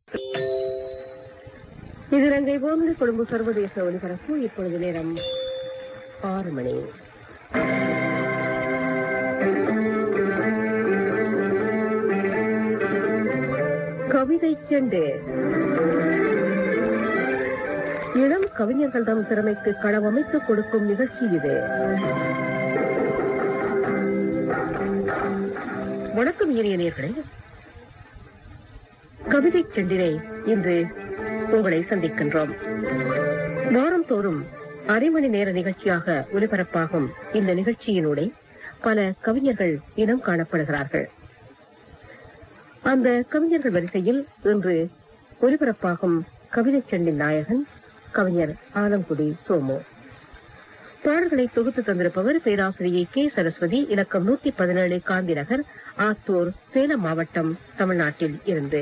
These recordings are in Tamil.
இது இலங்கை வானொலி கொழும்பு சர்வதேச ஒலிபரப்பு இப்பொழுது நேரம் ஆறு மணி கவிதை செண்டு இளம் கவிஞர்கள் தம் திறமைக்கு களவமைத்துக் கொடுக்கும் நிகழ்ச்சி இது வணக்கம் இனிய நேர்களே கவிதை செண்டினை இன்று உங்களை சந்திக்கின்றோம் வாரந்தோறும் அரை மணி நேர நிகழ்ச்சியாக ஒலிபரப்பாகும் இந்த நிகழ்ச்சியினூடே பல கவிஞர்கள் இனம் காணப்படுகிறார்கள் அந்த கவிஞர்கள் வரிசையில் இன்று ஒலிபரப்பாகும் கவிதை செண்டின் நாயகன் கவிஞர் ஆலங்குடி சோமு பாடல்களை தொகுத்து தந்திருப்பவர் பேராசிரியை கே சரஸ்வதி இலக்கம் நூற்றி பதினேழு காந்திநகர் ஆத்தூர் சேலம் மாவட்டம் தமிழ்நாட்டில் இருந்து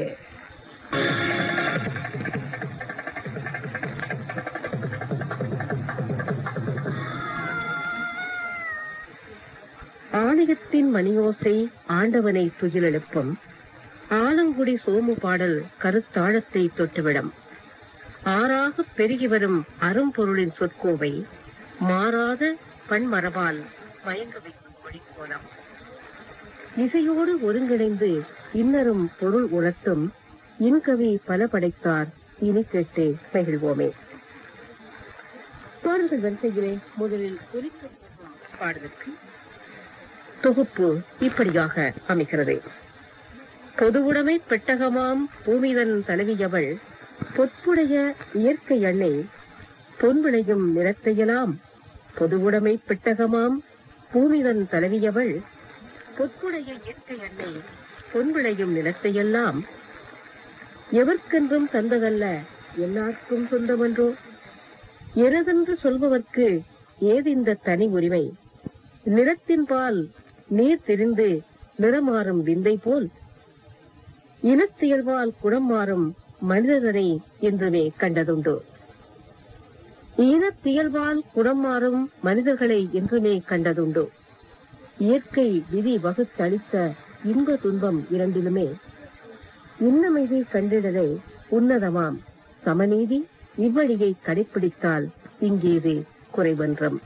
ஆலயத்தின் மணியோசை ஆண்டவனை துயிலெழுப்பும் ஆலங்குடி சோமு பாடல் கருத்தாழத்தை தொட்டுவிடும் ஆறாக பெருகி வரும் அரும்பொருளின் சொற்கோவை மாறாத பன்மரபால் மயங்க வைக்கும் மொழிக்கோலம் இசையோடு ஒருங்கிணைந்து இன்னரும் பொருள் உணர்த்தும் இன்கவி பல படைத்தார் இனி கேட்டு மகிழ்வோமே பாடல்கள் வரிசையிலே முதலில் ஒலிக்க போகும் பாடலுக்கு தொகுப்பு இப்படியாக அமைகிறது பொதுவுடைமை பெட்டகமாம் பூமிதன் தலைவியவள் பொற்புடைய இயற்கை எண்ணெய் பொன்விளையும் நிலத்தையெல்லாம் பொதுவுடைமை பெட்டகமாம் பூமிதன் தலைவியவள் பொற்புடைய இயற்கை எண்ணெய் பொன்விளையும் நிலத்தையெல்லாம் எவர்க்கென்றும் தந்ததல்ல எல்லாருக்கும் சொந்தமன்றோ எனதென்று சொல்பவர்க்கு ஏது இந்த தனி உரிமை நிலத்தின்பால் நீர் தெரிந்து நிறமாறும் விந்தை போல் இனத்தியல்பால் குணம் மாறும் மனிதனை என்றுமே கண்டதுண்டு இனத்தியல்பால் குணம் மாறும் மனிதர்களை என்றுமே கண்டதுண்டு இயற்கை விதி வகுத்தளித்த இன்ப துன்பம் இரண்டிலுமே இன்னமைதி கண்டிடலே உன்னதமாம் சமநீதி இவ்வழியை கடைப்பிடித்தால் இங்கேது குறைவன்றம்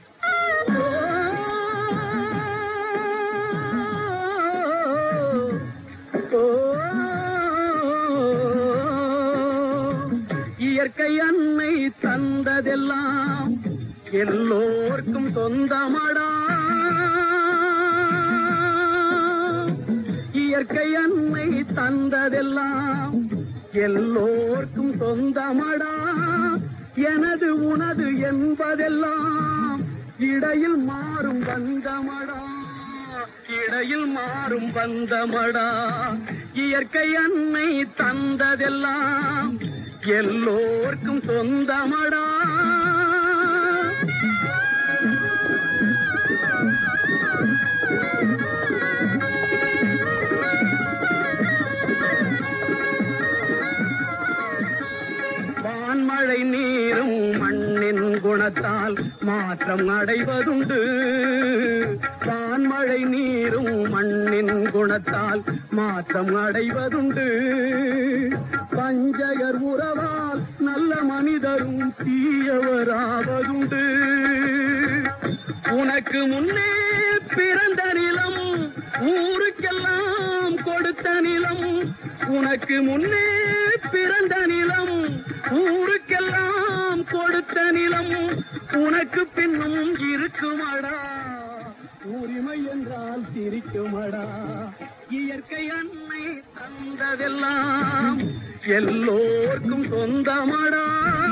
இயற்கை அன்னை தந்ததெல்லாம் எல்லோர்க்கும் சொந்தமடா இயற்கை அன்னை தந்ததெல்லாம் எல்லோர்க்கும் சொந்தமடா எனது உனது என்பதெல்லாம் இடையில் மாறும் பந்தமடா இடையில் மாறும் பந்தமடா இயற்கை அன்னை தந்ததெல்லாம் எல்லோர்க்கும் சொந்தமடா வான்மழை நீரும் மண்ணின் குணத்தால் மாற்றம் அடைவதுண்டு வான்மழை நீரும் மண்ணின் குணத்தால் மாற்றம் அடைவதுண்டு பஞ்சகர் உறவால் நல்ல மனிதரும் தீயவராவதுண்டு உனக்கு முன்னே பிறந்த நிலம் ஊருக்கெல்லாம் கொடுத்த நிலம் உனக்கு முன்னே பிறந்த நிலம் ஊருக்கெல்லாம் கொடுத்த நிலம் உனக்கு பின்னும் இருக்குமடா உரிமை என்றால் சிரிக்குமடா இயற்கை அன்னை தந்ததெல்லாம் எல்லோர்க்கும் சொந்தமடா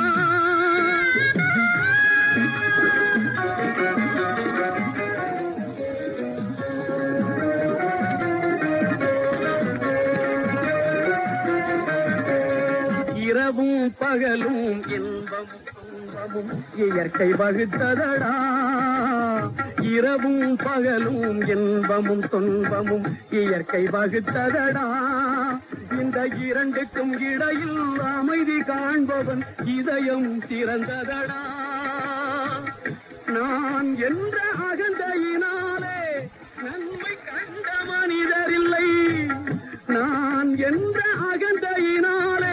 இரவும் பகலும் இன்பமும் துன்பமும் இயற்கை வகுத்ததடா இரவும் பகலும் இன்பமும் துன்பமும் இயற்கை வகுத்ததடா இந்த இரண்டுக்கும் இடையில் அமைதி காண்பவன் இதயம் திறந்ததடா நான் என்ற அகந்தையினாலே நன்மை கண்ட மனிதரில்லை நான் என்ற அகந்தையினாலே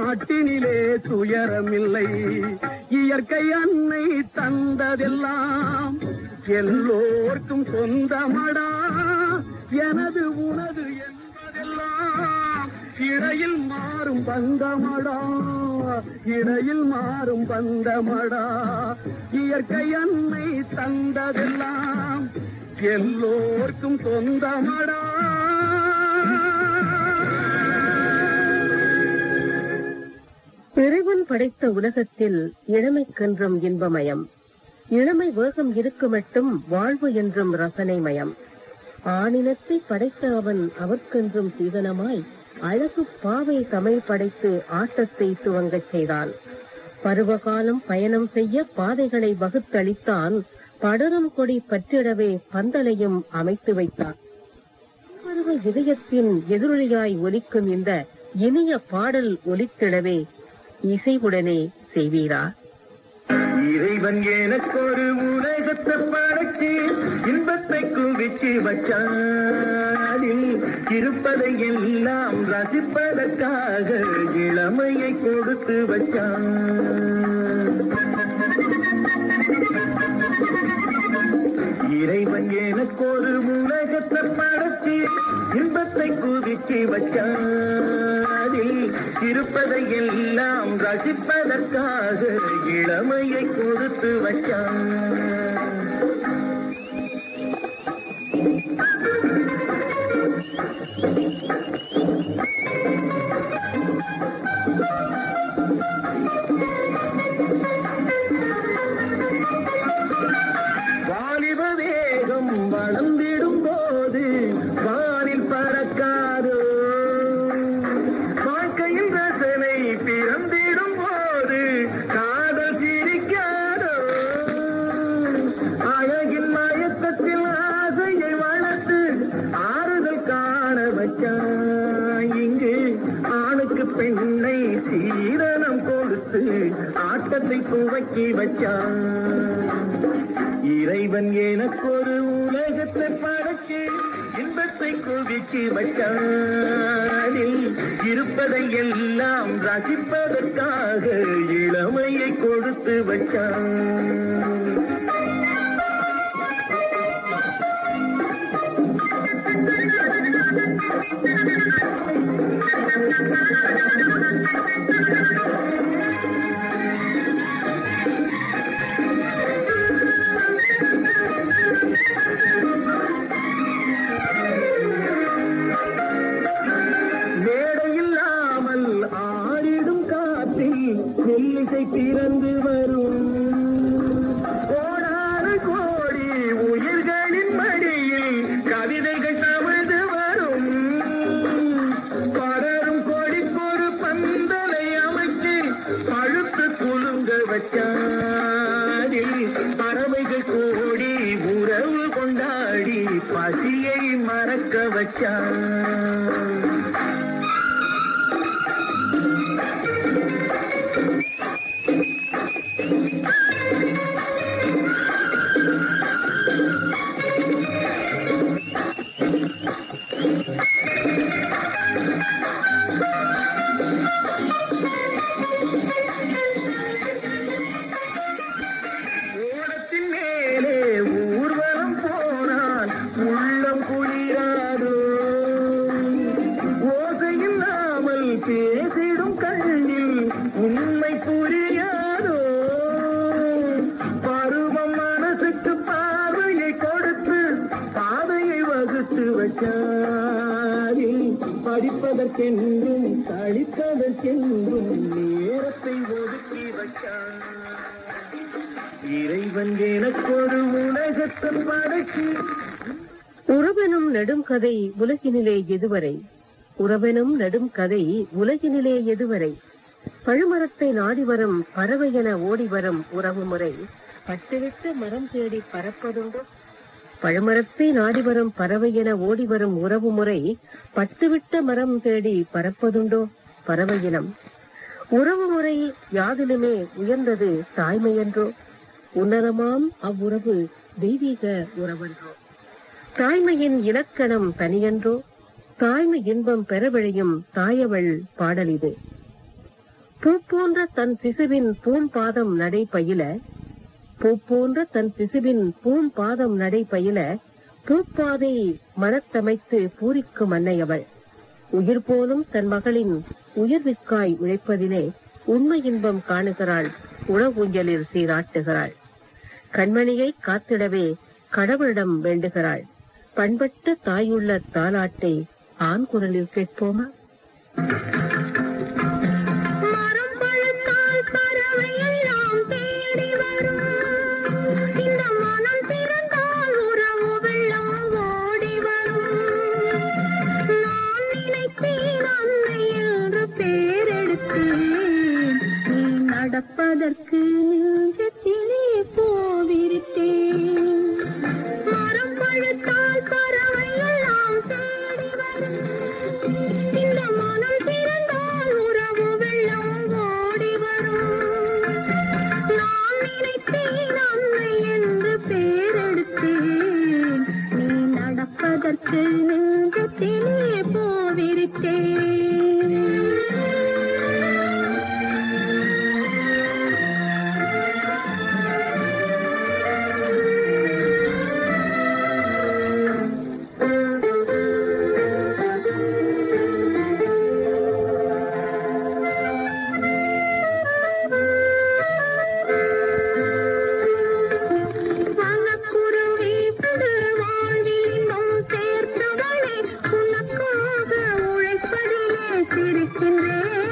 நாட்டினிலே துயரமில்லை இயற்கை அன்னை தந்ததெல்லாம் எல்லோர்க்கும் சொந்தமடா எனது உனது என்பதெல்லாம் இடையில் மாறும் பந்தமடா இடையில் மாறும் பந்தமடா இயற்கை அன்னை தந்ததெல்லாம் எல்லோர்க்கும் சொந்தமடா இறைவன் படைத்த உலகத்தில் இளமைக்கென்றும் இன்பமயம் இளமை வேகம் இருக்கு மட்டும் வாழ்வு என்றும் ரசனைமயம் ஆணினத்தை படைத்த அவன் அவர்க்கென்றும் சீதனமாய் அழகு பாவை தமிழ் படைத்து ஆட்டத்தை துவங்கச் செய்தான் பருவகாலம் பயணம் செய்ய பாதைகளை வகுத்தளித்தான் படரும் கொடி பற்றிடவே பந்தலையும் அமைத்து வைத்தான் பருவ இதயத்தின் எதிரொலியாய் ஒலிக்கும் இந்த இனிய பாடல் ஒலித்திடவே இசைவுடனே செய்வீரா இறைவன் எனக்கொரு உலகத்தை படைச்சு இன்பத்தை குவிச்சு வச்சாரில் இருப்பதை எல்லாம் ரசிப்பதற்காக இளமையை கொடுத்து வச்சான் இறைவன் எனக்கொரு உலகத்தை படைச்சு இன்பத்தை குவிச்சு வச்சாரில் இருப்பதை எல்லாம் ரசிப்பதற்காக இளமையை கொடுத்து வச்சான் வாலிப வேகம் வளர்ந்திடும் போது வானில் பறக்காதோ வாழ்க்கையின் ரசனை பிறந்திடும் போது காதல் சிரிக்காதோ அழகின் மயக்கத்தில் ஆசையை வளர்த்து ஆறுதல் காண வச்சான் இங்கு ஆணுக்கு பெண்ணை சீதனம் கொடுத்து ஆட்டத்தை துவக்கி வச்சான் இறைவன் எனக்கொரு உலகத்தை படைச்சு இன்பத்தை குவிச்சு வச்சானில் இருப்பதை எல்லாம் ரசிப்பதற்காக இளமையை கொடுத்து வச்சான் மேடையில்லாமல் ஆடிடும் காற்றில் மெல்லிசை பிறந்து வரும் கோடாறு கோடி உயிர்களின் மடியில் கவிதைகள் தவிழ்ந்து வரும் படரும் கொடிக்கொரு பந்தலை அமைத்து பழுத்து குலுங்க வச்சாரில் பறவைகள் கோடி உறவு கொண்டாடி பசியை மறக்க வச்சான் ஓடத்தின் மேலே ஊர்வலம் போனால் உள்ளம் குளிராதோ ஓசையில்லாமல் பேசிடும் கண்ணில் உண்மை புரியாதோ பருவம் மனசுக்கு பார்வையை கொடுத்து பாதையை வகுத்து வச்சாரி படிப்பதற்கென்றும் படிப்பதற்கென்றும் நேரத்தை ஒதுக்கி வச்சான் இறைவன் எனக்கொரு உலகத்தை படைச்சு உறவெனும் நெடும் கதை உலகினிலே எதுவரை உறவெனும் நெடும் கதை உலகினிலே எதுவரை பழுமரத்தை நாடி வரும் பறவை என ஓடி வரும் உறவு முறை பட்டுவிட்டு மரம் தேடி பறப்பதுண்டோ பழுமரத்தை நாடி வரும் பறவை என ஓடி வரும் உறவு முறை பட்டுவிட்ட மரம் தேடி பறப்பதுண்டோ பறவை இனம் உறவு முறை யாதிலுமே உயர்ந்தது தாய்மையன்றோ உன்னதமாம் அவ்வுறவு தெய்வீக உறவன்றோ தாய்மையின் இலக்கணம் தனியன்றோ தாய்மை இன்பம் பெறவழியும் தாயவள் பாடல் இது பூ போன்ற தன் சிசுவின் பூம்பாதம் நடை பயில பூ போன்ற தன் சிசுவின் பூம்பாதம் நடை பயில பூப்பாதை மனத்தமைத்து பூரிக்கும் அன்னை அவள் உயிர் போலும் தன் மகளின் உயிர்விற்காய் உழைப்பதிலே உண்மை இன்பம் காணுகிறாள் உணவூஞ்சலில் சீராட்டுகிறாள் கண்மணியை காத்திடவே கடவுளிடம் வேண்டுகிறாள் பண்பட்ட தாயுள்ள தாலாட்டை ஆண் குரலில் கேட்போமா மரம் பழுத்தால் பறவை எல்லாம் தேடி வரும் இந்த மனம் திறந்தால் உறவு வெள்ளம் ஓடி வரும் நான் நினைத்தேன் அன்னை என்று பேரெடுத்தேன் நீ நடப்பதற்கு நெஞ்சத்திலே போவிருத்தேன் மரம் பழுத்தால் பறவை எல்லாம் தேடி வரும் இந்த மனம் திறந்தால் உறவு வெள்ளம் ஓடி வரும் நான் நினைத்தேன் அன்னை என்று பேரெடுத்தேன் நீ நடப்பதற்கு நெஞ்சத்திலே போவிருத்தேன் வனக்குருவி புது வாழ்வில் இன்பம் சேர்த்தவளே உனக்காக உழைப்பதிலே சிரிக்கின்றேன்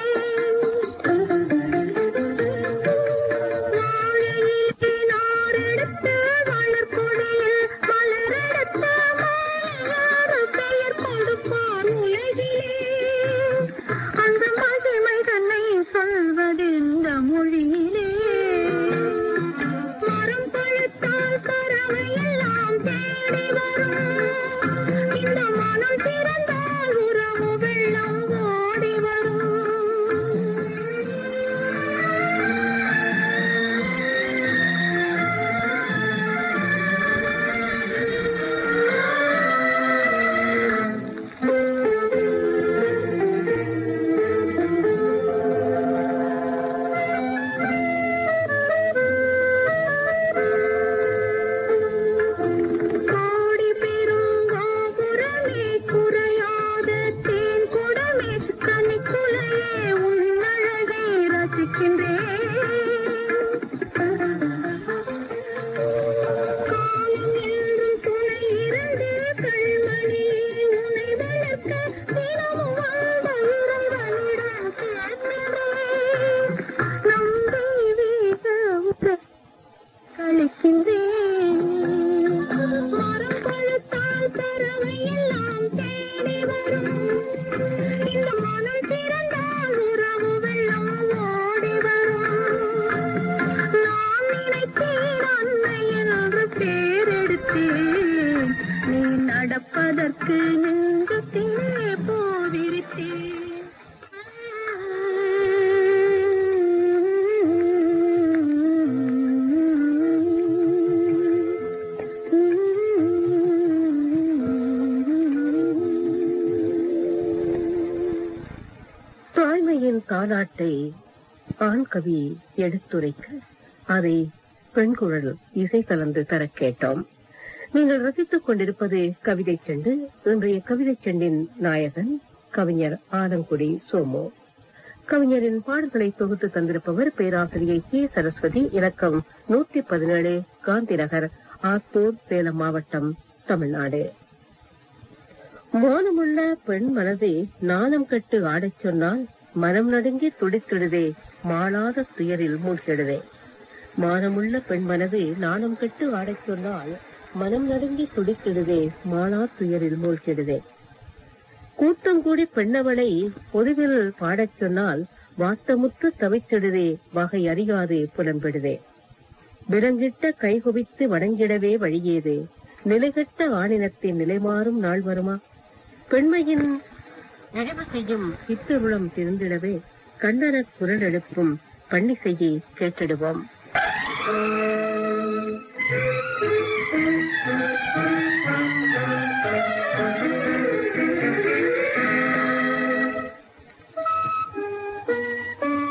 வாழையிலே நாரெடுத்து வளர்கொடியில் மலரெடுத்த மாயாறு பெயர் கொடுப்பார் உலகிலே அந்த மகிமை தன்னை சொல்வது இந்த மொழியிலே மரம் பழுத்தால் பறவை எல்லாம் தேடி வரும் இந்த மனம் திறந்தால் உறவு வெள்ளம் ஓடி வரும் கோடி பெரும் கோபுரமே குறையாத தேன் குடமே கனிக்குலையே உன்னழகை ரசிக்கின்றேன் காலம் என்றும் துணை இருந்து கண்மணி உன்னை வளர்க்க தினமும் வாழ்ந்த இறைவனிடம் கேட்கிறேன் நம்பி வீச உற கழிக்கின்றேன் மரம் பழுத்தால் பறவை எல்லாம் தேடி வரும் இந்த மனம் திறந்தால் உறவு வெள்ளம் ஓடி வரும் நான் நினைத்தேன் அன்னை என்று பேரெடுத்தேன் நீ நடப்பதற்கு நெஞ்சத்திலே தாய்மையின் தாலாட்டை ஆண் கவி எடுத்துரைக்க அதை பெண் குரல் இசை கலந்து தரக் கேட்டோம் நீங்கள் ரசித்துக் கொண்டிருப்பது கவிதை செண்டு இன்றைய கவிதை செண்டின் நாயகன் கவிஞர் ஆலங்குடி சோமு கவிஞரின் பாடல்களை தொகுத்து தந்திருப்பவர் பேராசிரியை கே சரஸ்வதி இலக்கம் நூத்தி பதினேழு காந்தி நகர் ஆத்தூர் சேலம் மாவட்டம் தமிழ்நாடு மானமுள்ள பெண் மனதை நாணம் கட்டு ஆடச் சொன்னால் மனம் நடுங்கி துடித்திடுதே மாளாத துயரில் மூழ்கிடுதே மானமுள்ள பெண் மனதை நாணம் கட்டு ஆடச் சொன்னால் மனம் நடுங்கி துடித்திடுதே மாளா துயரில் மூழ்கிடுதே கூட்டம் கூடி பெண்ணவளை பொதுவில் பாடச் சொன்னால் வாட்டமுற்று தவித்திடுதே வகை அறியாது புலம்பிடுதே விலங்கிட்ட கைகுவித்து வணங்கிடவே வழியேது நிலைகட்ட ஆணினத்தின் நிலைமாறும் நாள் வருமா பெண்மையின் நிறைவு செய்யும் சித்தருளம் திருந்திடவே கண்டன குரல் எழுப்பும் பன்னிசையை கேட்டிடுவோம் போவிருத்தேன்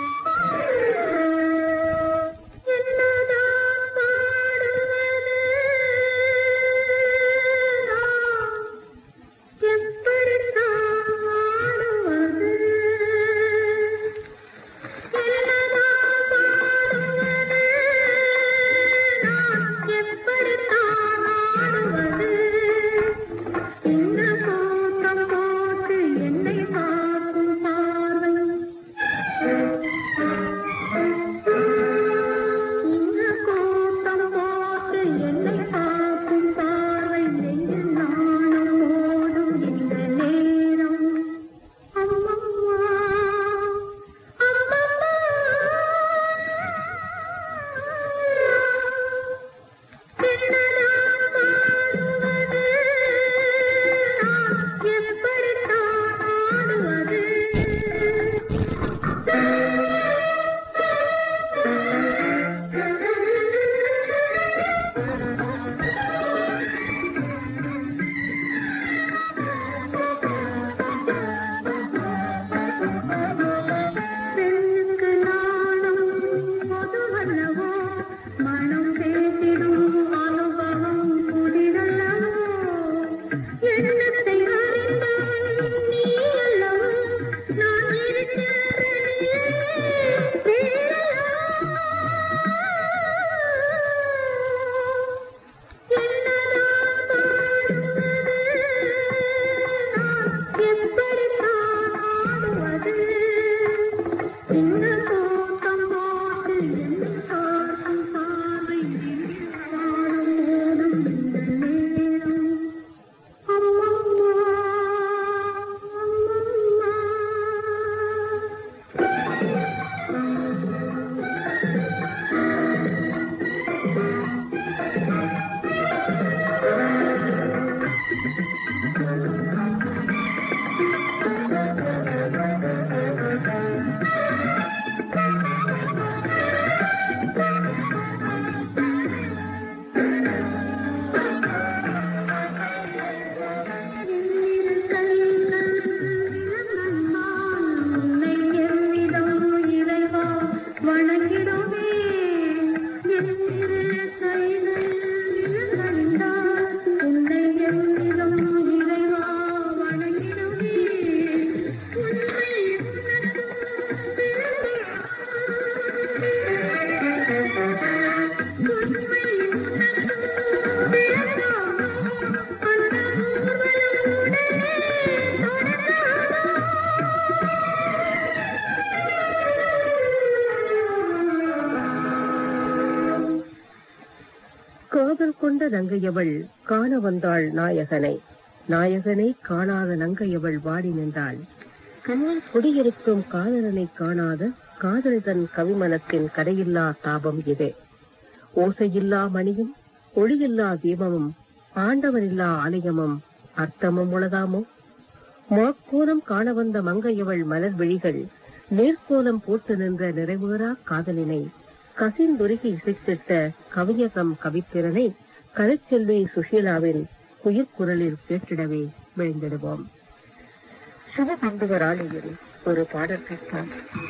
காதல் கொண்ட நங்கையவள் காண வந்தாள் நாயகனை நாயகனை காணாத நங்கையவள் வாடி நின்றாள் கண்ணில் குடியிருக்கும் காதலனை காணாத காதல் தன் கவிமனத்தின் கரையில்லா தாபம் இது ஓசையில்லா மணியும் ஒளியில்லா தீபமும் ஆண்டவனில்லா ஆலயமும் அர்த்தமும் உளதாமோ மாக்கோலம் காண வந்த மங்கையவள் மலர் விழிகள் நேர்கோலம் போட்டு நின்ற நிறைவேறா காதலினை கசிந்துருகி இசைத்திட்ட கவியகம் கவித்திறனை கலைச்செல்வி சுஷீலாவின் உயிர்க்குரலில் கேட்டிடவே விழுந்திடுவோம் சிவபந்துவர் ஆலையில் ஒரு பாடல் கேட்போம்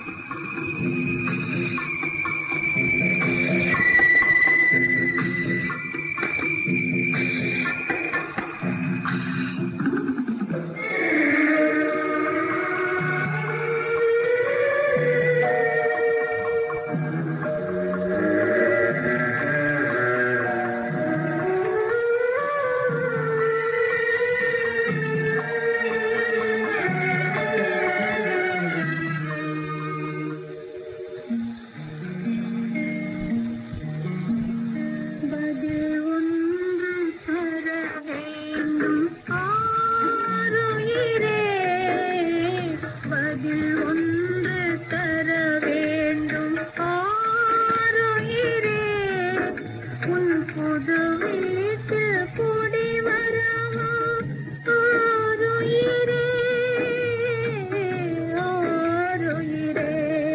பதில் ஒன்று தர வேண்டும் ஆருயிரே பதில் ஒன்று தர வேண்டும் ஆருயிரே உன் புது வீட்டில் குடி வரவா ஆருயிரே ஆருயிரே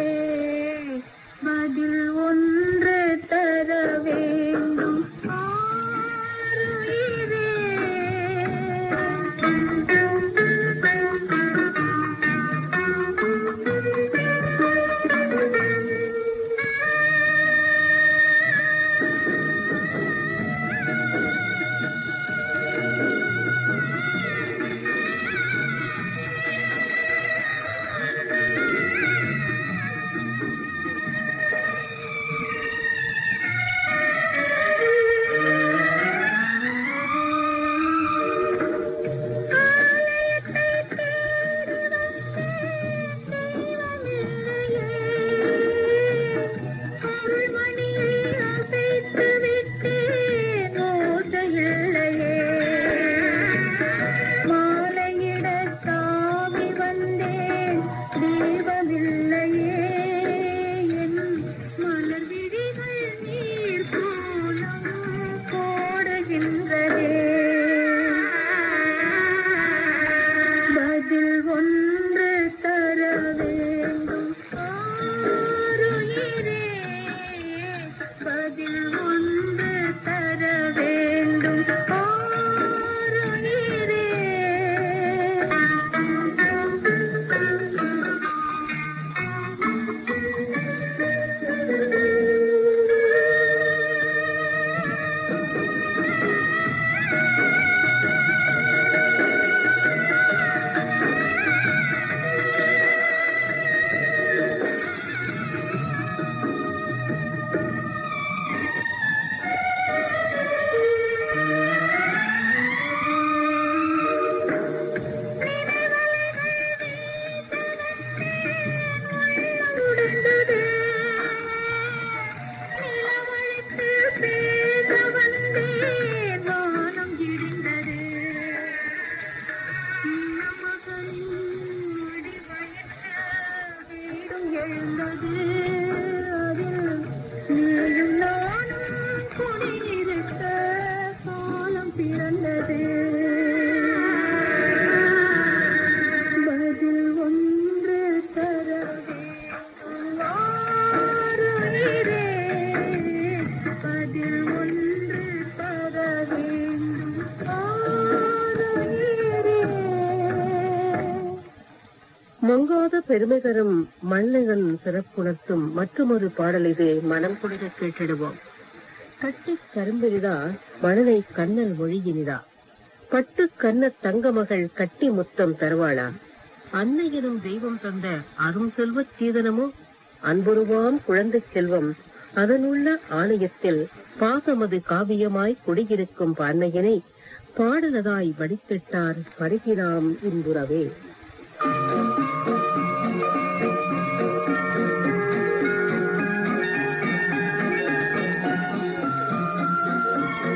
பதில் ஒன்று தர வேண்டும் ஆருயிரே அருள்மணியை அசைத்து விட்டேன் ஓசையில்லையே மாலையிட தாவி வந்தேன் தீபமில்லையே என் மலர் விழிகள் நீர் கோலம் போடுகின்றதே பதில் ஒன்று தர வேண்டும் ஆருயிரே பதில் ஒன்று தர வேண்டும் ஆருயிரே உடைந்தது நிலவழித்து பேச வந்தேன் வானம் இடிந்தது மகளின் முடிவயற்ற வீடும் எழுந்தது அதில் நீயும் நானும் குடியிருக்க காலம் பிறந்தது பதில் ஒன்று தர வேண்டும் ஆருயிரே. பதில் ஒன்று தர வேண்டும் ஆருயிரே. மங்காத பெருமை தரும் மன்னகன் சிறப்புணர்த்தும் மற்றொரு பாடல் இது மனம் கொடுக்க கேட்டிடுவோம் கட்டி கரும்பெரிதா மணலை கண்ணல் மொழியினிதா பட்டு கண்ண தங்க மகள் கட்டி முத்தம் தருவாளா அன்னை எனும் தெய்வம் தந்த அரும் செல்வச் சீதனமோ அன்புருவாம் குழந்தை செல்வம் அதனுள்ள ஆலயத்தில் பாசமது காவியமாய் குடியிருக்கும் பான்மையினை பாடலதாய் வடித்திட்டார் பருகிறாம் இன்புறவே ஆ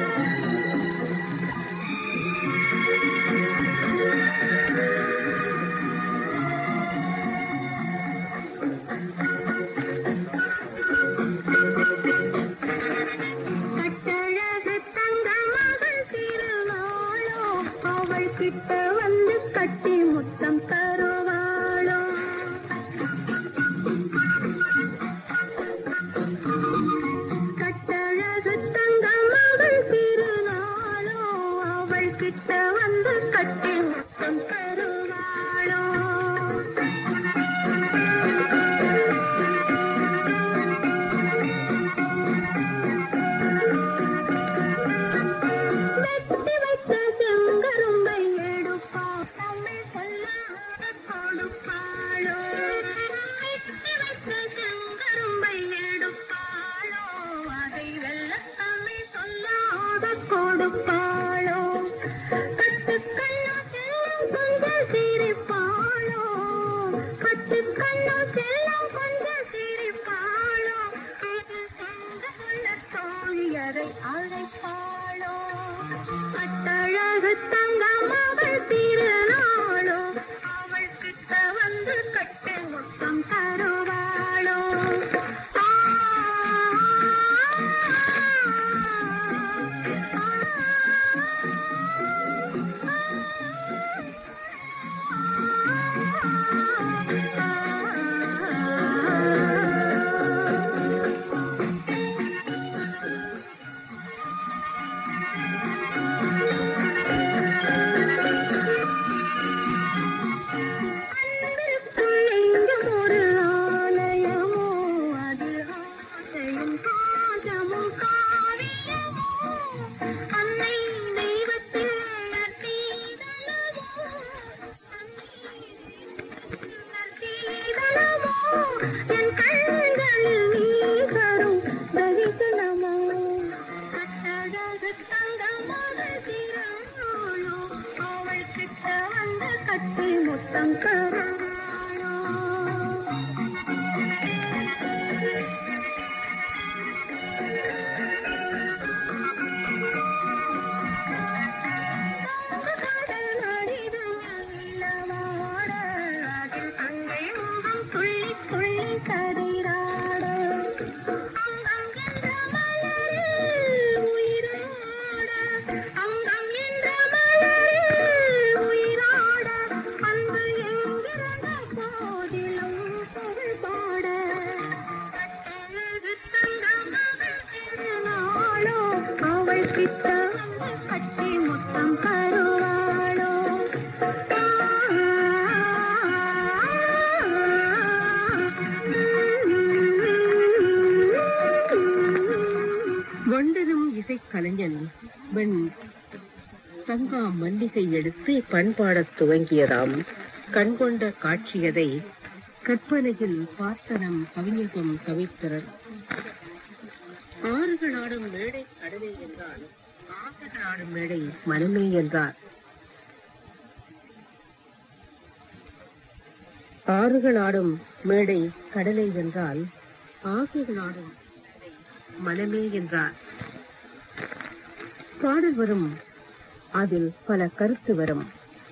அவளை அழைப்பாளோ அட்டழகு தங்கம் அவள் திருநாளோ அவள் கிட்ட வந்து கட்டு மொத்தம் தருவாளோ ஆ, அன்பிற்குள் எங்கும் ஒரு ஆலயமோ அது ஆசையும் காதமும் காவியமோ அன்னை தெய்வத்தில் நற்செய்தலமோ நற்செய்தலமோ என் கண்களில் நீ தரும் தரிசனமோ கட்டழகு தங்கமாக திறனாளோ அவள் கிட்ட வந்து கட்டி முத்தம் கராளோ கடல் அடிதும் நிலவாட அதில் அங்கே முகம் துள்ளி துள்ளி கதைராட அங்கம் என்ற மலரில் உயிரோட அங்கம் என்ற மலரில் உயிரோட அன்பு என்கிற போதிலும் புகழ் பாட கட்டழகு தங்கமாக திருநாளோ அவள் கிட்ட வந்து கட்டி முத்தம் கருவாளோ வண்டனும் இசைக்கலைஞன் வெண் தங்கா மல்லிகை எடுத்து பண்பாடத் துவங்கியதாம் கண்கொண்ட காட்சியதை கற்பனையில் பார்த்தனம் கவிஞகம் கவித்திறன் ஆறுகளாடும் மேடை கடலே என்றால் ஆசைகளாடும் மேடை மனமே என்றார் ஆறுகளாடும் மேடை கடலை வென்றால் ஆசைகளாடும் மேடை மனமே என்றார் பாடல் வரும் அதில் பல கருத்து வரும்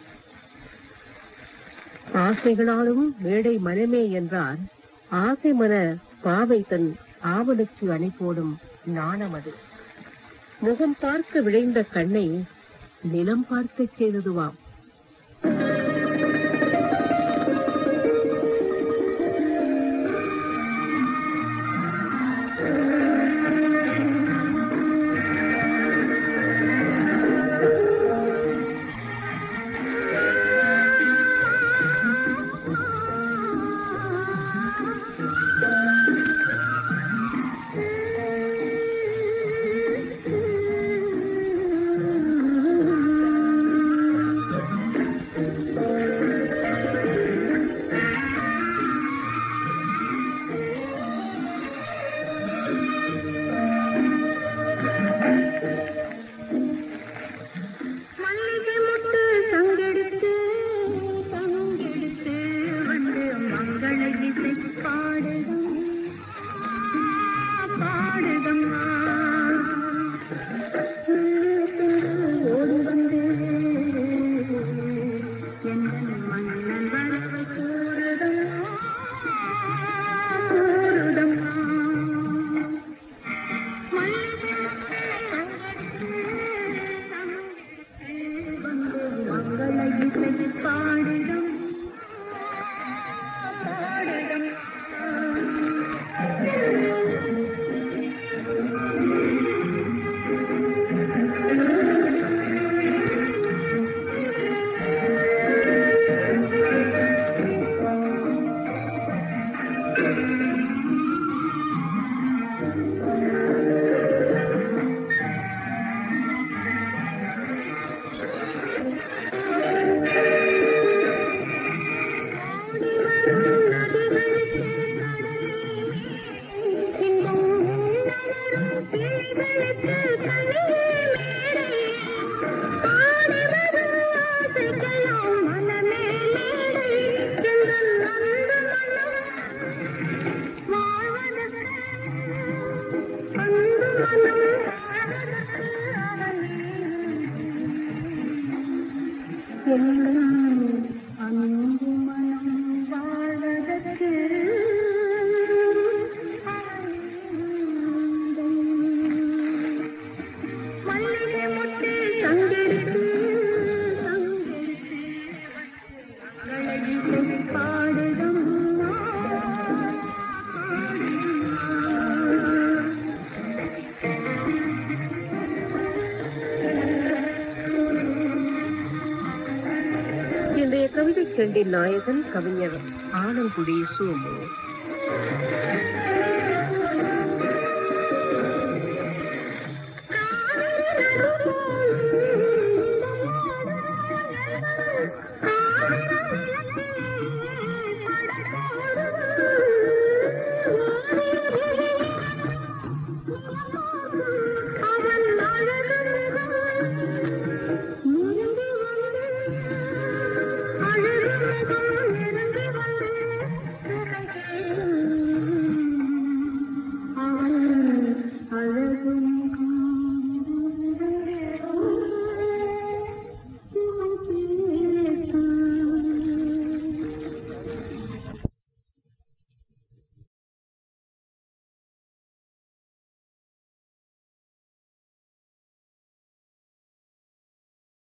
ஆசைகளாலும் மேடை மனமே என்றார் ஆசை மன பாவை தன் ஆவலுக்கு அணை போடும் நாணம் அது முகம் பார்க்க விளைந்த கண்ணை நிலம் பார்க்கச் செய்ததுவாம் மல்லிகை முட்டு சங்கெடுத்து பங்கெடுத்து வந்து மங்கள இசை பாடுதம் பாடுதம்மா ஓடி வந்து எந்த மன்னன் வரவை கூறுதம்மா கூறுதம்மா மங்கள இசை பாடிடும் பாடிடும் வாழ்வதற்கு எல்லாம் அன்பு மனம் வாழ்வதற்கு மல்லிகை முட்டை சங்கெடுத்து சங்கெடுத்து அழகி பாடுதம் இன்றைய கவிதை செண்டின் நாயகன் கவிஞர் ஆலங்குடி சோமு Thank you.